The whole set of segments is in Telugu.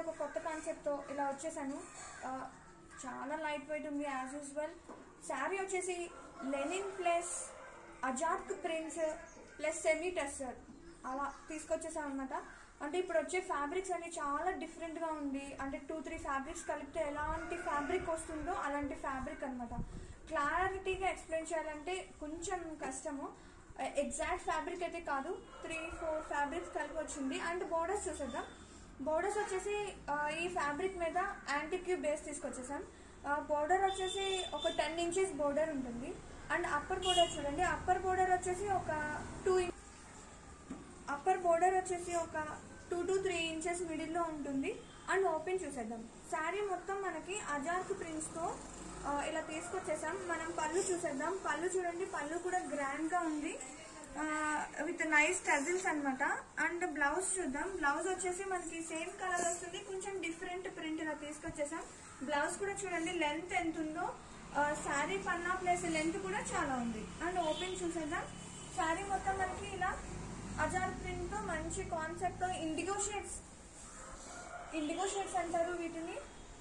ఒక కొత్త కాన్సెప్ట్తో ఇలా వచ్చేసాను ఆ, చాలా లైట్ వెయిట్ ఉంది యాజ్ యూజువల్ శారీ వచ్చేసి linen plus ajrakh prints plus semi tussar అలా తీసుకొచ్చేసాం అనమాట అంటే ఇప్పుడు వచ్చే ఫ్యాబ్రిక్స్ అన్ని చాలా డిఫరెంట్గా ఉంది అంటే టూ త్రీ ఫ్యాబ్రిక్స్ కలిపితే ఎలాంటి ఫ్యాబ్రిక్ వస్తుందో అలాంటి ఫ్యాబ్రిక్ అనమాట క్లారిటీగా ఎక్స్ప్లెయిన్ చేయాలంటే కొంచెం కష్టము ఎగ్జాక్ట్ ఫ్యాబ్రిక్ అయితే కాదు త్రీ ఫోర్ ఫ్యాబ్రిక్స్ కలిపి వచ్చింది అండ్ బోర్డర్స్ చూసేద్దాం బోర్డర్స్ వచ్చేసి ఆ, ఈ ఫ్యాబ్రిక్ మీద యాంటిక్యూ బేస్ తీసుకొచ్చేసాం బోర్డర్ వచ్చేసి ఒక టెన్ ఇంచెస్ బోర్డర్ ఉంటుంది అండ్ అప్పర్ బోర్డర్ చూడండి అప్పర్ బోర్డర్ వచ్చేసి ఒక టూ అప్పర్ బోర్డర్ వచ్చేసి ఒక టూ టు త్రీ ఇంచెస్ మిడిల్లో ఉంటుంది అండ్ ఓపెన్ చూసేద్దాం శారీ మొత్తం మనకి అజార్క్ ప్రింట్స్తో ఇలా తీసుకొచ్చేసాం మనం పళ్ళు చూసేద్దాం పళ్ళు చూడండి పళ్ళు కూడా గ్రాండ్గా ఉంది విత్ నైస్ టజిల్స్ అన్నమాట అండ్ బ్లౌజ్ చూద్దాం బ్లౌజ్ వచ్చేసి మనకి సేమ్ కలర్ వస్తుంది కొంచెం డిఫరెంట్ ప్రింట్ ఇలా తీసుకొచ్చేసాం బ్లౌజ్ కూడా చూడండి లెంత్ ఎంత ఉందో శారీ పన్నా ప్లస్ లెంత్ కూడా చాలా ఉంది అండ్ ఓపెన్ చూసేద్దాం శారీ మొత్తం మనకి ఇలా అజార్ ప్రింట్ తో మంచి కాన్సెప్ట్ తో ఇండిగో షేడ్స్ ఇండిగో షేడ్స్ అంటారు వీటిని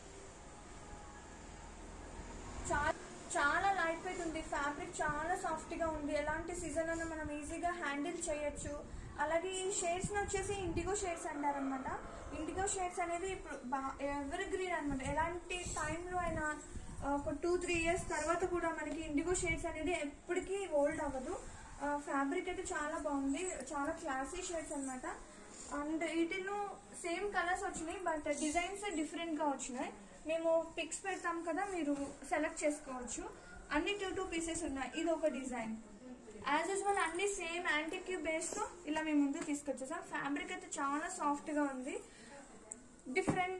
చాలా చాలా లైట్ వెయిట్ ఉంది ఫ్యాబ్రిక్ చాలా సాఫ్ట్ గా ఉంది ఎలాంటి సీజన్ అయినా మనం ఈజీగా హ్యాండిల్ చేయొచ్చు అలాగే ఈ షేడ్స్ వచ్చేసి ఇండిగో షేడ్స్ అంటారనమాట ఇండిగో షేడ్స్ అనేది ఇప్పుడు ఎవర్ గ్రీన్ అనమాట ఎలాంటి టైంలో అయినా ఆ, ఒక టూ త్రీ ఇయర్స్ తర్వాత కూడా మనకి ఇండిగో షేడ్స్ అనేది ఎప్పటికీ ఓల్డ్ అవ్వదు ఫ్యాబ్రిక్ అయితే చాలా బాగుంది చాలా క్లాసీ షేడ్స్ అన్నమాట అండ్ వీటిలో సేమ్ కలర్స్ వచ్చినాయి బట్ డిజైన్స్ డిఫరెంట్ గా వచ్చినాయి మేము పిక్స్ పెడతాం కదా మీరు సెలెక్ట్ చేసుకోవచ్చు అన్ని టూ టూ పీసెస్ ఉన్నాయి ఇది ఒక డిజైన్ యాజ్ యూజువల్ అన్ని సేమ్ యాంటిక్యూ బేస్ తో ఇలా మేము ముందు తీసుకొచ్చేసాం ఫ్యాబ్రిక్ అయితే చాలా సాఫ్ట్ గా ఉంది డిఫరెంట్